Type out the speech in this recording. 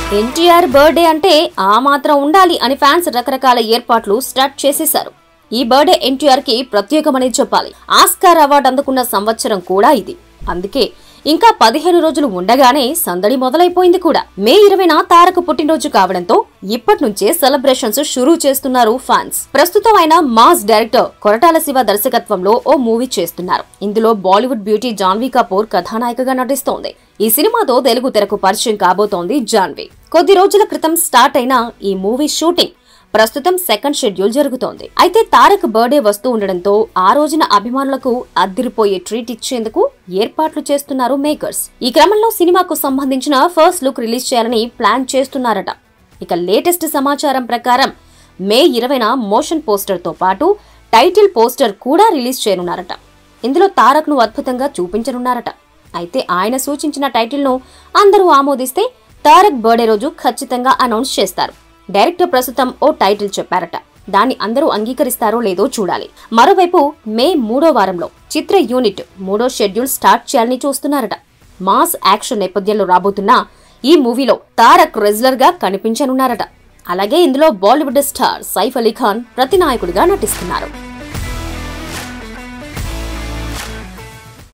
NTR birthday అంటే ఆ మాత్రం ఉండాలి అని ఫ్యాన్స్ రకరకాల ఏర్పాట్లు స్టార్ట్ చేసేశారు ఈ బర్త్డే ఎన్టీఆర్ కి ప్రత్యేకమని చెప్పాలి ఆస్కార్ అవార్డు అందుకున్న సంవత్సరం కూడా ఇది అందుకే ఇంకా పదిహేను రోజులు ఉండగానే సందడి మొదలైపోయింది కూడా మే ఇరవైన తారక పుట్టినరోజు కావడంతో ఇప్పటి నుంచే సెలబ్రేషన్స్ షురూ చేస్తున్నారు ఫ్యాన్స్ ప్రస్తుతం ఆయన మాస్ డైరెక్టర్ కొరటాల శివ దర్శకత్వంలో ఓ మూవీ చేస్తున్నారు ఇందులో బాలీవుడ్ బ్యూటీ జాన్వీ కపూర్ కథానాయికగా నటిస్తోంది ఈ సినిమాతో తెలుగు తెరకు పరిచయం కాబోతోంది జాన్వీ కొద్ది రోజుల క్రితం స్టార్ట్ అయిన ఈ మూవీ షూటింగ్ ప్రస్తుతం సెకండ్ షెడ్యూల్ జరుగుతోంది అయితే తారక్ బర్త్డే వస్తూ ఉండడంతో ఆ రోజున అభిమానులకు అద్దిరిపోయే ట్రీట్ ఇచ్చేందుకు ఏర్పాట్లు చేస్తున్నారు మేకర్స్ ఈ క్రమంలో సినిమాకు సంబంధించిన ఫస్ట్ లుక్ రిలీజ్ చేయాలని ప్లాన్ చేస్తున్నారట ఇక లేటెస్ట్ సమాచారం ప్రకారం మే ఇరవైన మోషన్ పోస్టర్ తో పాటు టైటిల్ పోస్టర్ కూడా రిలీజ్ చేయనున్నారట ఇందులో తారక్ ను అద్భుతంగా చూపించనున్నారట అయితే ఆయన సూచించిన టైటిల్ ను అందరూ ఆమోదిస్తే తారక్ బర్త్డే రోజు ఖచ్చితంగా అనౌన్స్ చేస్తారు డైరెక్టర్ ప్రస్తుతం ఓ టైటిల్ చెప్పారట దాన్ని అందరూ అంగీకరిస్తారో లేదో చూడాలి మరోవైపు మే మూడో వారంలో చిత్ర యూనిట్ మూడో షెడ్యూల్ స్టార్ట్ చేయాలని చూస్తున్నారట మాస్ యాక్షన్ నేపథ్యంలో రాబోతున్న ఈ మూవీలో తారక్ రెజ్లర్ గా కనిపించనున్నారట అలాగే ఇందులో బాలీవుడ్ స్టార్ సైఫ్ అలీ ఖాన్ ప్రతినాయకుడిగా నటిస్తున్నారు